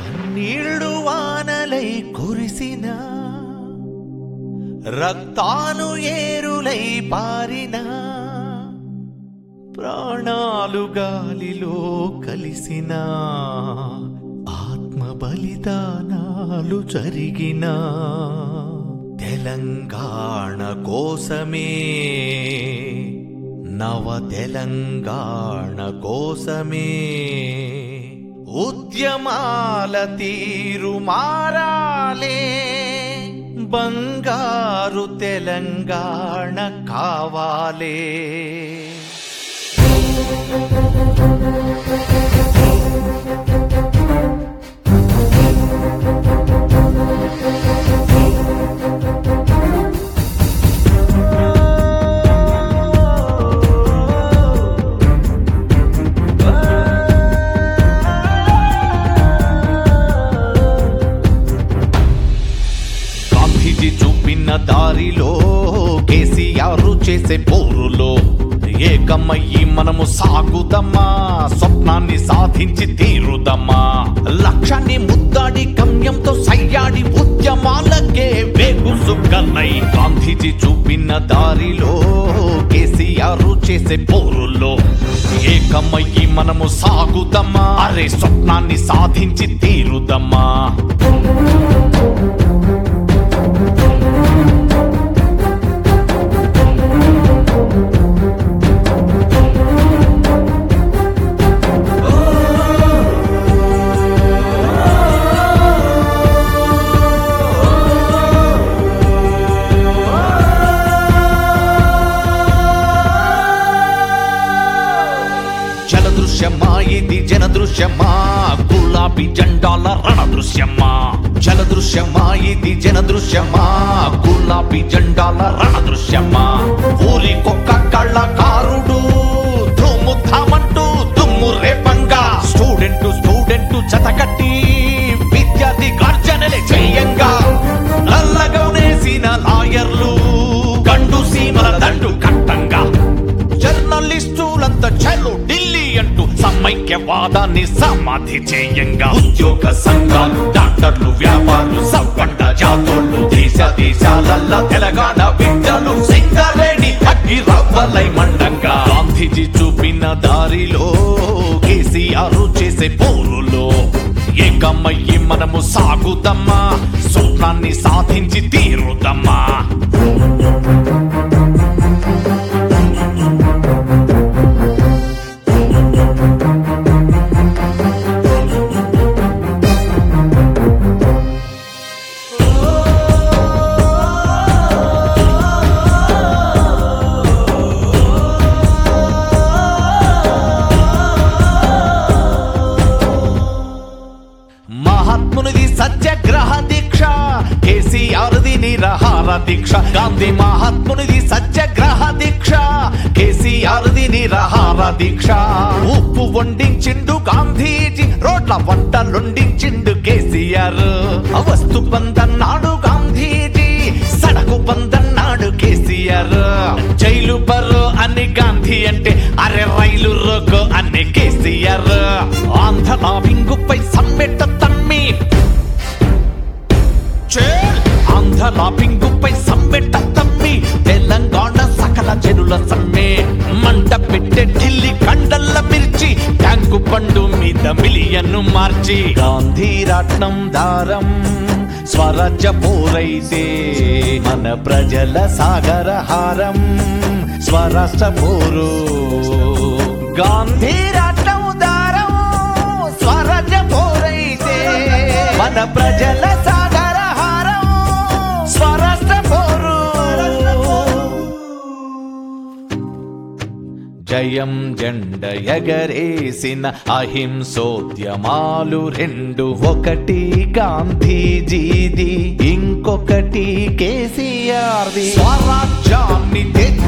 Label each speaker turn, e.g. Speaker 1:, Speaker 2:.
Speaker 1: కన్నీళ్లు వానలై కురిసిన రక్తాలు ఏరులై పారిన ప్రాణాలు గాలిలో కలిసిన ఆత్మ బలిదానాలు జరిగిన తెలంగాణ కోసమే నవ తెలంగాణ కోసమే ఉద్యమాల తీరు మారాలే బంగారు తెలంగాణ కావాలే గాంధీజీ చూపిన దారిలో కేసీఆర్ చేసే పోరులో ఏకమయ్యి మనము సాగుదమ్మా స్వప్నాన్ని సాధించి తీరుదమ్మా లక్ష్యాన్ని ముద్దాడి గమ్యంతో సయ్యాడి ఉద్యమాలకే వేగు సుక్కన్నై గాంధీజీ చూపిన దారిలో కేసీఆర్ చేసే పోరులో ఏకమయ్యి మనము సాగుదమ్మా అరే స్వప్నాన్ని సాధించి తీరుదమ్మా జల దృశ్యమా ఇది జన దృశ్యమా గులాబీ జెండాల రణ దృశ్యమా జల దృశ్యమా ఇది జన దృశ్యమా గులాబీ జెండాల రణ దృశ్యమా ఊరికొక్క కళ్ళకారుడు ధూము ధామంటూ దుమ్ము రేపంగా స్టూడెంట్ స్టూడెంట్ జతకట్టి విద్యార్థి గార్జనలే చెయ్యంగా నల్లగౌనేసిన లాయర్లు గండు సీమల దండు కట్టంగా జర్నలిస్టులంతా చలో ఢిల్లీ అంటూ సమైక్యవాదాన్ని సమాధి చేయంగా ఉద్యోగ సంఘాలు డాక్టర్లు వ్యాపారులు సవ్వంట జాతోళ్ళు దేశ దేశాలల్లా తెలంగాణ బిడ్డలు సింగరేణి అగ్గి రవ్వలై మండంగా గాంధీజీ చూపిన దారిలో కేసీఆర్ చేసే పోరులో ఏకమయ్యి మనము సాగుదమ్మా స్వప్నాన్ని సాధించి తీరుదమ్మా మహాత్మునిది సత్యాగ్రహ దీక్ష కేసీఆర్ది నిరహార దీక్ష గాంధీ మహాత్మునిది సత్యాగ్రహ దీక్ష కేసీఆర్ది నిరహార దీక్ష ఉప్పు వండించిండు గాంధీజీ రోడ్ల వంటలొండించిండు కేసీఆర్ వస్తు బందన్నాడు గాంధీజీ సడకు బందన్నాడు కేసీఆర్ జైలు బరు అని గాంధీ అంటే అరే రైలు రోకో అని కేసీఆర్ ఆంధ్ర వింగుపై సమ్మెట తమ్మి చేల్ ఆంధ్ర లాపింగుపై సమ్మెట తమ్మి తెలంగాణ సకల జనుల సమ్మె మంట పెట్టే ఢిల్లీ కండల్ల మిర్చి ట్యాంకు పండు మీద మిలియన్ను మార్చి గాంధీ రాట్నం దారం స్వరాజ్య పోరైతే మన ప్రజల సాగర హారం స్వరాష్ట్ర పోరు గాంధీ రాట్నం దారం స్వరాజ్య పోరైతే మన ప్రజల సాగర హారం స్వరాష్ట్ర పోరు జయం జెండ ఎగరేసిన అహింసోద్యమాలు రెండు ఒకటి గాంధీజీది ఇంకొకటి కేసీఆర్ది స్వరాజ్యాన్ని తెచ్చి